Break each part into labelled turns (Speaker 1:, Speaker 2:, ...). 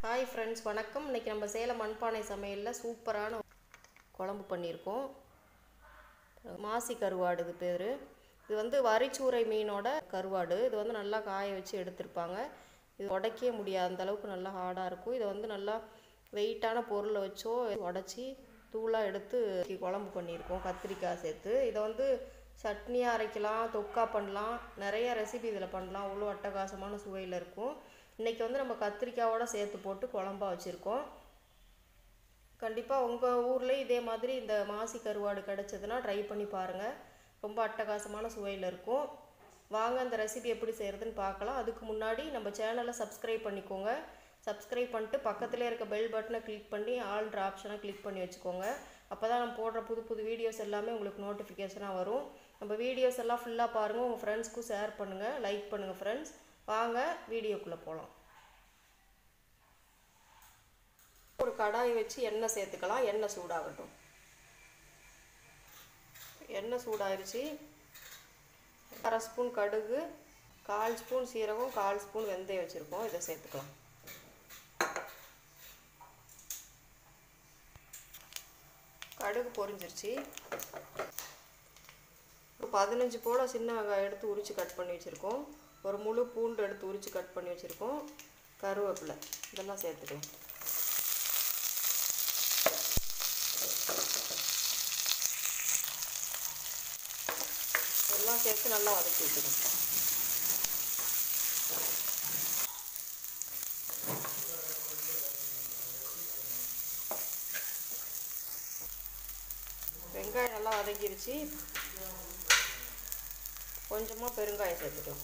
Speaker 1: hi friends வணக்கம் இன்றைக்கி நம்ம சேலம் மண்பானை சமையலில் சூப்பரான குழம்பு பண்ணியிருக்கோம் மாசி கருவாடு இது பேர் இது வந்து வரிச்சூரை மீனோட கருவாடு இது வந்து நல்லா காய வச்சு எடுத்திருப்பாங்க இது உடைக்கவே முடியாது அந்த அளவுக்கு நல்லா ஹார்டாக இருக்கும் இதை வந்து நல்லா வெயிட்டான பொருளை வச்சோ உடச்சி தூளாக எடுத்து குழம்பு பண்ணியிருக்கோம் கத்திரிக்காய் சேர்த்து இதை வந்து சட்னியாக அரைக்கலாம் தொக்கா பண்ணலாம் நிறைய ரெசிபி இதில் பண்ணலாம் அவ்வளோ அட்டகாசமான சுவையில் இருக்கும் இன்றைக்கி வந்து நம்ம கத்திரிக்காயோட சேர்த்து போட்டு குழம்பா வச்சுருக்கோம் கண்டிப்பாக உங்கள் ஊர்லேயும் இதே மாதிரி இந்த மாசி கருவாடு கிடச்சதுன்னா ட்ரை பண்ணி பாருங்கள் ரொம்ப அட்டகாசமான சுவையில் இருக்கும் வாங்க அந்த ரெசிபி எப்படி செய்கிறதுன்னு பார்க்கலாம் அதுக்கு முன்னாடி நம்ம சேனலை சப்ஸ்கிரைப் பண்ணிக்கோங்க சப்ஸ்கிரைப் பண்ணிட்டு பக்கத்துலேயே இருக்க பெல் பட்டனை கிளிக் பண்ணி ஆல்ன்ற ஆப்ஷனை கிளிக் பண்ணி வச்சுக்கோங்க அப்போ தான் நம்ம போடுற புது புது வீடியோஸ் எல்லாமே உங்களுக்கு நோட்டிஃபிகேஷனாக வரும் நம்ம வீடியோஸ் எல்லாம் ஃபுல்லாக பாருங்கள் உங்கள் ஃப்ரெண்ட்ஸ்க்கும் ஷேர் பண்ணுங்கள் லைக் பண்ணுங்கள் ஃப்ரெண்ட்ஸ் வாங்க வீடியோக்குள்ளே போகலாம் ஒரு கடாய் வச்சு எண்ணெய் சேர்த்துக்கலாம் எண்ணெய் சூடாகட்டும் எண்ணெய் சூடாயிருச்சு அரை ஸ்பூன் கடுகு கால் ஸ்பூன் சீரகம் கால் ஸ்பூன் வெந்தயம் வச்சுருக்கோம் இதை சேர்த்துக்கலாம் கடுகு பொரிஞ்சிருச்சு ஒரு பதினஞ்சு போல் சின்ன வெங்காயம் எடுத்து உரித்து கட் பண்ணி வச்சுருக்கோம் ஒரு முழு பூண்டு எடுத்து உரித்து கட் பண்ணி வச்சுருக்கோம் கருவேப்பிலை இதெல்லாம் சேர்த்துக்கலாம் எல்லாம் சேர்த்து நல்லா வதக்கி வச்சுக்கணும் வெங்காயம் நல்லா வதங்கிருச்சு கொஞ்சமாக பெருங்காயம் சேர்த்துக்கலாம்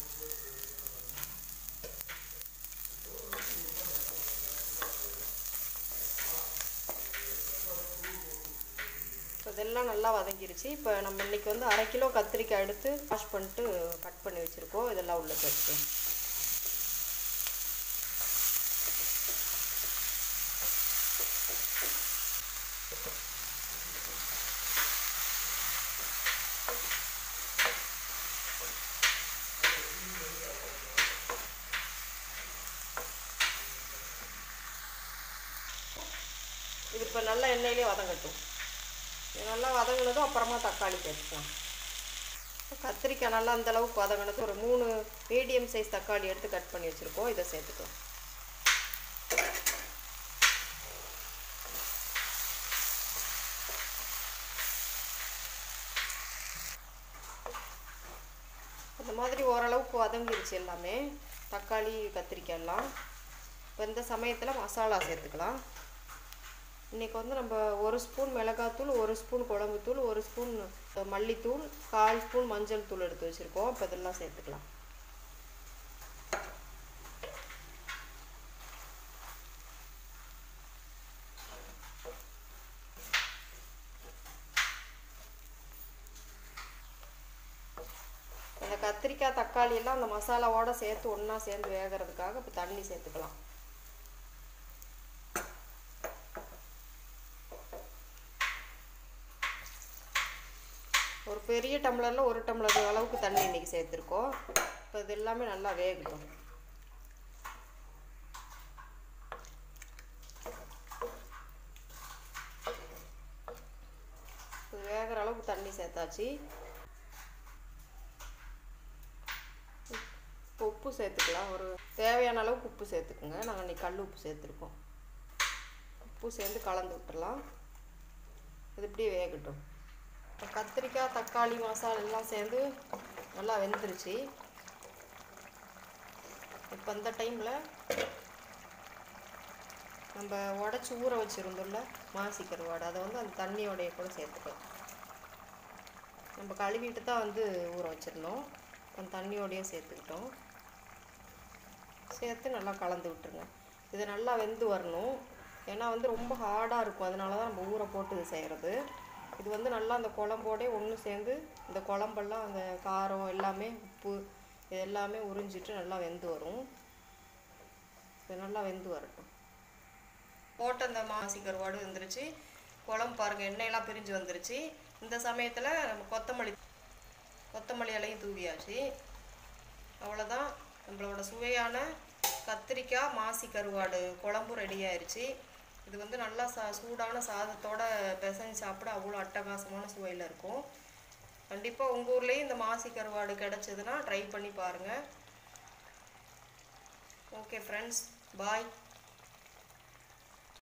Speaker 1: இப்போ இதெல்லாம் நல்லா வதங்கிருச்சு இப்போ நம்ம இன்றைக்கி வந்து அரை கிலோ கத்திரிக்காய் எடுத்து வாஷ் பண்ணிட்டு கட் பண்ணி வச்சுருக்கோம் இதெல்லாம் உள்ளே சேர்த்துக்கலாம் இது இப்போ நல்லா எண்ணெயிலே வதங்கட்டும் இது நல்லா வதங்கினதும் அப்புறமா தக்காளி சேர்த்துக்கலாம் கத்திரிக்காய் நல்லா அந்த அளவுக்கு வதங்கினது ஒரு மூணு மீடியம் சைஸ் தக்காளி எடுத்து கட் பண்ணி வச்சுருக்கோம் இதை சேர்த்துக்கலாம் இந்த மாதிரி ஓரளவுக்கு வதங்கிருச்சு எல்லாமே தக்காளி கத்திரிக்காய் எல்லாம் இப்போ இந்த சமயத்தில் மசாலா சேர்த்துக்கலாம் இன்றைக்கி வந்து நம்ம ஒரு ஸ்பூன் மிளகாத்தூள் ஒரு ஸ்பூன் குழம்புத்தூள் ஒரு ஸ்பூன் மல்லித்தூள் கால் ஸ்பூன் மஞ்சள் தூள் எடுத்து வச்சுருக்கோம் இப்போ இதெல்லாம் சேர்த்துக்கலாம் அந்த கத்திரிக்காய் தக்காளி எல்லாம் அந்த மசாலாவோட சேர்த்து ஒன்றா சேர்ந்து வேகிறதுக்காக இப்போ தண்ணி சேர்த்துக்கலாம் ஒரு பெரிய டம்ளரில் ஒரு டம்ளர் அளவுக்கு தண்ணி இன்றைக்கி சேர்த்துருக்கோம் இப்போ இது எல்லாமே நல்லா வேகட்டும் இது வேகிற அளவுக்கு தண்ணி சேர்த்தாச்சு உப்பு சேர்த்துக்கலாம் ஒரு தேவையான அளவுக்கு உப்பு சேர்த்துக்குங்க நாங்கள் இன்றைக்கி கல் உப்பு சேர்த்துருக்கோம் உப்பு சேர்ந்து கலந்து விட்டுறலாம் இது இப்படியே வேகட்டும் கத்திரிக்காய் தக்காளி மசாலா எல்லாம் சேர்ந்து நல்லா வெந்துருச்சு இப்போ இந்த டைமில் நம்ம உடச்சி ஊற வச்சுருந்தோம்ல மாசி கருவாடு அதை வந்து அந்த தண்ணியோடைய கூட சேர்த்துக்கலாம் நம்ம கழுவிட்டு தான் வந்து ஊற வச்சுருந்தோம் அந்த தண்ணியோடையே சேர்த்துக்கிட்டோம் சேர்த்து நல்லா கலந்து விட்டுருங்க இது நல்லா வெந்து வரணும் ஏன்னா வந்து ரொம்ப ஹார்டாக இருக்கும் அதனால தான் நம்ம ஊற போட்டு இது செய்கிறது இது வந்து நல்லா அந்த குழம்போடே ஒன்று சேர்ந்து இந்த குழம்பெல்லாம் அந்த காரம் எல்லாமே உப்பு இது எல்லாமே உறிஞ்சிட்டு நல்லா வெந்து வரும் இது நல்லா வெந்து வரட்டும் போட்ட அந்த மாசி கருவாடு வந்துருச்சு குழம்பு பாருங்கள் எண்ணெயெல்லாம் பிரிஞ்சு வந்துருச்சு இந்த சமயத்தில் நம்ம கொத்தமல்லி கொத்தமல்லி இலையும் தூவியாச்சு அவ்வளோதான் நம்மளோட சுவையான கத்திரிக்காய் மாசி கருவாடு குழம்பும் ரெடி ஆயிருச்சு இது வந்து நல்லா சா சூடான சாதத்தோட பிசைஞ்சு சாப்பிட அவ்வளோ அட்டகாசமான சுவையில் இருக்கும் கண்டிப்பாக உங்கள் ஊர்லேயும் இந்த மாசி கருவாடு கிடச்சதுன்னா ட்ரை பண்ணி பாருங்கள் ஓகே ஃப்ரெண்ட்ஸ் பாய்